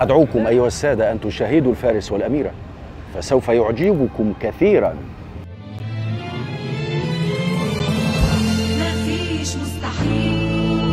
أدعوكم أيها السادة أن تشاهدوا الفارس والأميرة فسوف يعجبكم كثيرا مفيش مستحيل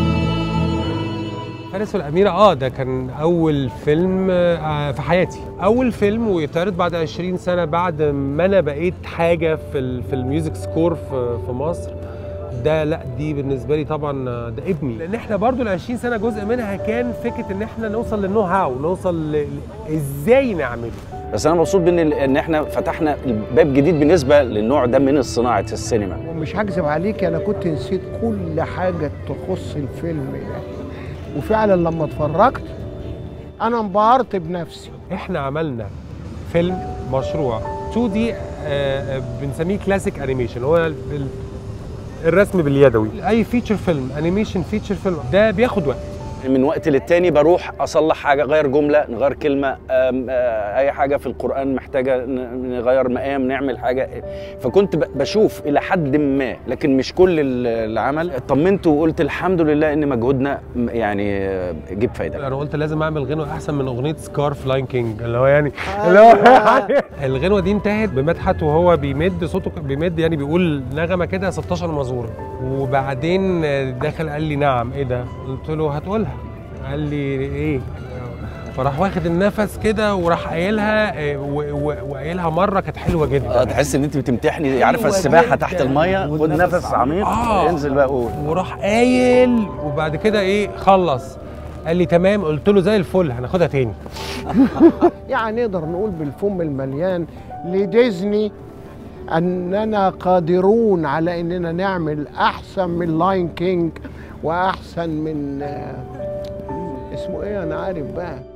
فارس والأميرة اه ده كان أول فيلم آه، في حياتي أول فيلم ويتعرض بعد 20 سنة بعد ما أنا بقيت حاجة في ال- في الميوزك سكور في في مصر ده لا دي بالنسبة لي طبعا آه، ده ابني لأن احنا برضو ال 20 سنة جزء منها كان فكرة إن احنا نوصل للنو هاو نوصل ل... ل- إزاي نعمله بس أنا مبسوط بإن إن إحنا فتحنا باب جديد بالنسبة للنوع ده من صناعة السينما ومش هكذب عليك انا كنت نسيت كل حاجه تخص الفيلم ده وفعلا لما اتفرجت انا انبهرت بنفسي احنا عملنا فيلم مشروع 2 دي بنسميه كلاسيك انيميشن هو ال- ال- الرسم باليدوي اي فيتشر فيلم انيميشن فيتشر فيلم ده بياخد وقت من وقت للتاني بروح اصلح حاجه غير جمله نغير كلمه أم، آه، اي حاجه في القران محتاجه ن- نغير مقام نعمل حاجه فكنت ب- بشوف الى حد ما لكن مش كل ال- العمل اطمنت وقلت الحمد لله ان مجهودنا م- يعني آه، جيب فايده انا قلت لازم اعمل غنوه احسن من اغنيه سكار فلاين كينج اللي هو يعني اللي هو يعني الغنوه دي انتهت بمدحت وهو بيمد صوته ك- بيمد يعني بيقول نغمه كده 16 مزوره وبعدين دخل قال لي نعم ايه ده قلت له هتقولها قال لي ايه فراح واخد النفس كده وراح قايلها إيه، و- و- وقايلها مره كانت حلوه جدا اه تحس ان انت بتمتحني عارفه أيوة السباحه جداً. تحت الميه خد والنفس نفس عميق آه. انزل بقى قول وراح قايل وبعد كده ايه خلص قال لي تمام قلت له زي الفل هناخدها تاني يعني نقدر نقول بالفم المليان لديزني اننا قادرون على اننا نعمل احسن من لاين كينج واحسن من آه، اسمه ايه انا عارف بقى